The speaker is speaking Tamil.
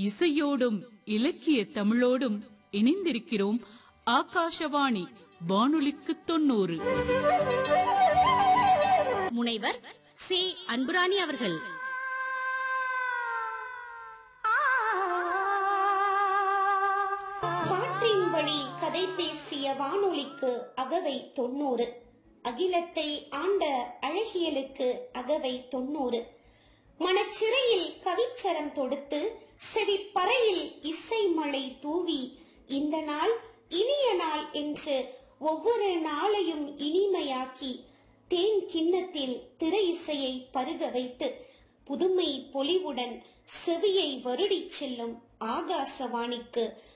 இசையோடும் இலக்கிய தமிழோடும் இணைந்திருக்கிறோம் ஆகாஷவாணி வானொலிக்கு தொண்ணூறு முனைவர் சி அன்புராணி அவர்கள் காற்றின் வழி கதை பேசிய வானொலிக்கு அகவை தொண்ணூறு அகிலத்தை ஆண்ட அழகியலுக்கு அகவை தொண்ணூறு மனச்சிறையில் கவிச்சரம் தொடுத்து செவிப்பறையில் இசை மழை தூவி இந்த நாள் இனிய நாள் என்று ஒவ்வொரு நாளையும் இனிமையாக்கி தேன் கிண்ணத்தில் திரை இசையை பருக வைத்து புதுமை பொலிவுடன் செவியை வருடிச் செல்லும் ஆகாசவாணிக்கு